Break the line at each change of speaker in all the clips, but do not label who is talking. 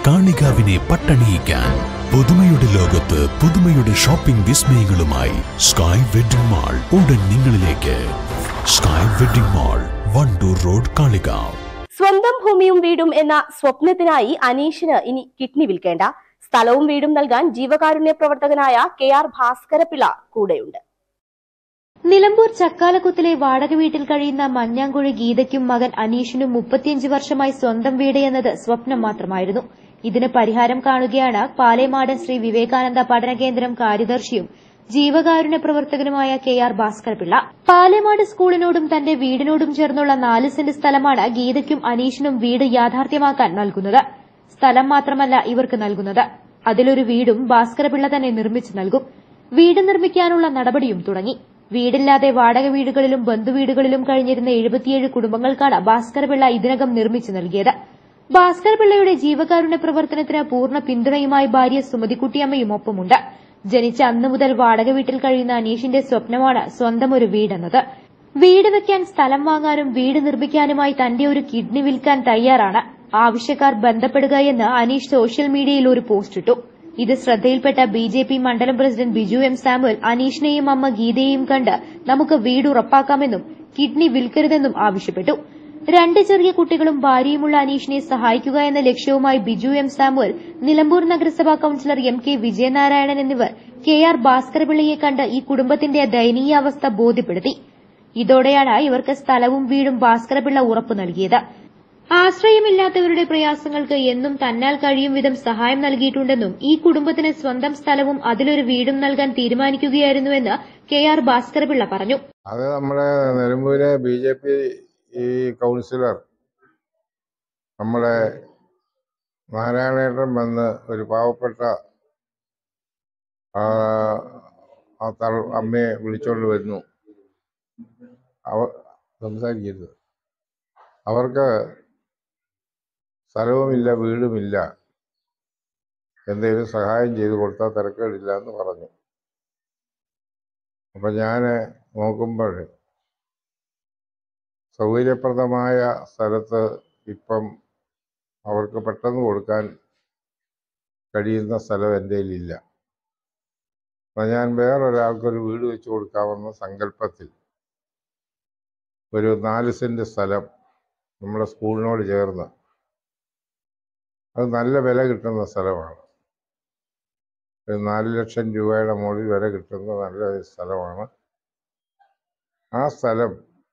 കാണികാവിനെ പട്ടണിയിക്കാൻ പുതുമയുടെ ലോകത്ത് പുതുമയുടെ ഷോപ്പിംഗ് വിസ്മയങ്ങളുമായി സ്കൈ വെഡിംഗ് മാൾ ഉടൻ നിങ്ങളിലേക്ക് sky wedding mall Wandoor road Kalikavu
സ്വന്തം ഭൂമിയും വീടും എന്ന സ്വപ്നത്തിനായി അനീഷിന് ഇനി കിഡ്നി വിൽക്കേണ്ട സ്ഥലവും വീടും നൽകാൻ ജീവകാരുണ്യ പ്രവർത്തകനായ കെ ആർ ഭാസ്കരപിള്ള കൂടെയുണ്ട്
നിലമ്പൂർ ചക്കാലക്കുത്തിലെ വാടക വീട്ടിൽ കഴിയുന്ന മഞ്ഞാങ്കുഴി ഗീതയ്ക്കും മകൻ അനീഷിനും മുപ്പത്തിയഞ്ച് വർഷമായി സ്വന്തം വീട് എന്നത് സ്വപ്നം മാത്രമായിരുന്നു ഇതിന് പരിഹാരം കാണുകയാണ് പാലേമാട് ശ്രീ വിവേകാനന്ദ പഠന കേന്ദ്രം കാര്യദർശിയും ജീവകാരുണ്യ പ്രവർത്തകനുമായ കെ ആർ ഭാസ്കർപിള്ള പാലേമാട് സ്കൂളിനോടും തന്റെ വീടിനോടും ചേർന്നുള്ള നാല് സെന്റ് സ്ഥലമാണ് ഗീതയ്ക്കും അനീഷിനും വീട് യാഥാർത്ഥ്യമാക്കാൻ നൽകുന്നത് സ്ഥലം മാത്രമല്ല ഇവർക്ക് നൽകുന്നത് അതിലൊരു വീടും ഭാസ്കരപിള്ള തന്നെ നിർമ്മിച്ചു നൽകും വീട് നിർമ്മിക്കാനുള്ള നടപടിയും തുടങ്ങി വീടില്ലാതെ വാടക വീടുകളിലും ബന്ധുവീടുകളിലും കഴിഞ്ഞിരുന്ന എഴുപത്തിയേഴ് കുടുംബങ്ങൾക്കാണ് ഭാസ്കരപിള്ള ഇതിനകം നിർമ്മിച്ചു നൽകിയത് ഭാസ്കരപിള്ളയുടെ ജീവകാരുണ്യ പ്രവർത്തനത്തിന് പൂർണ്ണ പിന്തുണയുമായി ഭാര്യ സുമതിക്കുട്ടിയമ്മയും ഒപ്പമുണ്ട് ജനിച്ച അന്നു മുതൽ വാടക വീട്ടിൽ കഴിയുന്ന അനീഷിന്റെ സ്വപ്നമാണ് സ്വന്തം ഒരു വീടെന്നത് വീട് വെക്കാൻ സ്ഥലം വാങ്ങാനും വീട് നിർമ്മിക്കാനുമായി തന്റെ ഒരു കിഡ്നി വിൽക്കാൻ തയ്യാറാണ് ആവശ്യക്കാർ ബന്ധപ്പെടുക എന്ന് അനീഷ് സോഷ്യൽ മീഡിയയിൽ ഒരു പോസ്റ്റ് ഇട്ടു ഇത് ശ്രദ്ധയിൽപ്പെട്ട ബി ജെ പി മണ്ഡലം പ്രസിഡന്റ് ബിജു എം സാമുവൽ അനീഷിനെയും അമ്മ ഗീതയെയും കണ്ട് നമുക്ക് വീട് ഉറപ്പാക്കാമെന്നും കിഡ്നി വിൽക്കരുതെന്നും ആവശ്യപ്പെട്ടു രണ്ട് ചെറിയ കുട്ടികളും ഭാര്യയുമുള്ള അനീഷിനെ സഹായിക്കുക എന്ന ലക്ഷ്യവുമായി ബിജു എം സാമുവൽ നിലമ്പൂർ നഗരസഭാ കൌൺസിലർ എം കെ വിജയനാരായണൻ എന്നിവർ കെ ആർ ഭാസ്കരപിള്ളയെ കണ്ട് ഈ കുടുംബത്തിന്റെ ദയനീയാവസ്ഥ ബോധ്യപ്പെടുത്തി ഇതോടെയാണ് ഇവർക്ക് സ്ഥലവും വീടും ഭാസ്കരപിള്ള ഉറപ്പു നൽകിയത് ആശ്രയമില്ലാത്തവരുടെ പ്രയാസങ്ങൾക്ക് എന്നും തന്നാൽ കഴിയും വിധം സഹായം നൽകിയിട്ടുണ്ടെന്നും ഈ കുടുംബത്തിന് സ്വന്തം സ്ഥലവും അതിലൊരു വീടും നൽകാൻ തീരുമാനിക്കുകയായിരുന്നുവെന്ന് കെ ആർ ഭാസ്കരപിള്ള പറഞ്ഞു
അത് നമ്മുടെ നിലമ്പൂരെ ബി ജെ പി ഈ കൗൺസിലർ നമ്മുടെ നാരായണേട്ടൻ വന്ന് ഒരു പാവപ്പെട്ട ആ ആ തൾ അമ്മയെ വിളിച്ചോണ്ട് വരുന്നു അവ സംസാരിക്കരുത് അവർക്ക് സ്ഥലവുമില്ല വീടുമില്ല എന്തെങ്കിലും സഹായം ചെയ്തു കൊടുത്താൽ തിരക്കേടില്ല എന്ന് പറഞ്ഞു അപ്പം ഞാൻ നോക്കുമ്പോൾ സൗകര്യപ്രദമായ സ്ഥലത്ത് ഇപ്പം അവർക്ക് പെട്ടെന്ന് കൊടുക്കാൻ കഴിയുന്ന സ്ഥലം എൻ്റെ കയ്യിലില്ല അപ്പം ഞാൻ വേറൊരാൾക്കൊരു വീട് വെച്ച് കൊടുക്കാമെന്ന സങ്കല്പത്തിൽ ഒരു നാല് സെൻറ്റ് സ്ഥലം നമ്മുടെ സ്കൂളിനോട് ചേർന്ന് അത് നല്ല വില കിട്ടുന്ന സ്ഥലമാണ് ഒരു നാല് ലക്ഷം രൂപയുടെ മുകളിൽ വില കിട്ടുന്ന നല്ല ഒരു സ്ഥലമാണ് ആ സ്ഥലം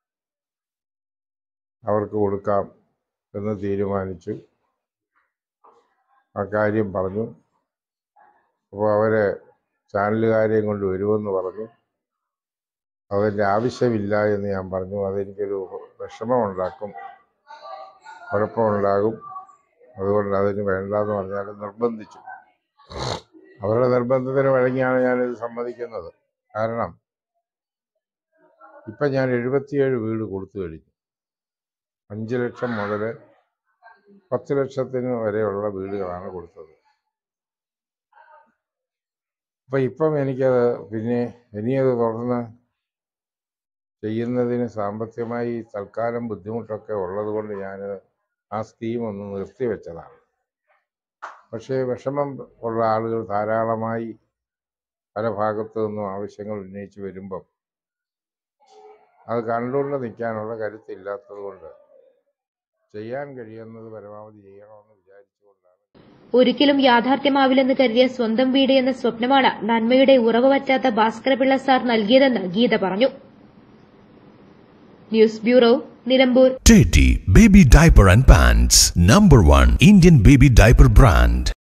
അവർക്ക് കൊടുക്കാം എന്ന് തീരുമാനിച്ചു ആ കാര്യം പറഞ്ഞു അപ്പോൾ അവരെ ചാനലുകാരെയും കൊണ്ട് വരുമെന്ന് പറഞ്ഞു അതിൻ്റെ ആവശ്യമില്ല എന്ന് ഞാൻ പറഞ്ഞു അതെനിക്കൊരു വിഷമമുണ്ടാക്കും കുഴപ്പമുണ്ടാകും അതുകൊണ്ട് അതിന് വേണ്ടാന്ന് പറഞ്ഞാൽ നിർബന്ധിച്ചു അവരുടെ നിർബന്ധത്തിന് വഴങ്ങിയാണ് ഞാനിത് സമ്മതിക്കുന്നത് കാരണം ഇപ്പം ഞാൻ എഴുപത്തിയേഴ് വീട് കൊടുത്തു കഴിഞ്ഞു അഞ്ച് ലക്ഷം മുതൽ പത്ത് ലക്ഷത്തിന് വരെയുള്ള വീടുകളാണ് കൊടുത്തത് അപ്പം ഇപ്പം എനിക്കത് പിന്നെ ഇനിയത് തുടർന്ന് ചെയ്യുന്നതിന് സാമ്പത്തികമായി തൽക്കാലം ബുദ്ധിമുട്ടൊക്കെ ഉള്ളത് കൊണ്ട് ഞാൻ ആ സ്കീം ഒന്ന് നിർത്തിവെച്ചതാണ് പക്ഷേ വിഷമം ഉള്ള ആളുകൾ ധാരാളമായി പല ഭാഗത്തു നിന്നും ആവശ്യങ്ങൾ ഉന്നയിച്ച് വരുമ്പം അത് കണ്ടുകൊണ്ട് നിൽക്കാനുള്ള കരുത്തില്ലാത്തത് കൊണ്ട് ചെയ്യാൻ കഴിയുന്നത് പരമാവധി ചെയ്യണമെന്ന് വിചാരിച്ചുകൊണ്ടാണ്
ഒരിക്കലും യാഥാർത്ഥ്യമാവില്ലെന്ന് കരുതിയ സ്വന്തം വീട് എന്ന സ്വപ്നമാണ് നന്മയുടെ ഉറവ് പറ്റാത്ത ഭാസ്കരപിള്ള സാർ നൽകിയതെന്ന് ഗീത പറഞ്ഞു news bureau Nilambur
Teddy Baby Diaper and Pants Number 1 Indian Baby Diaper Brand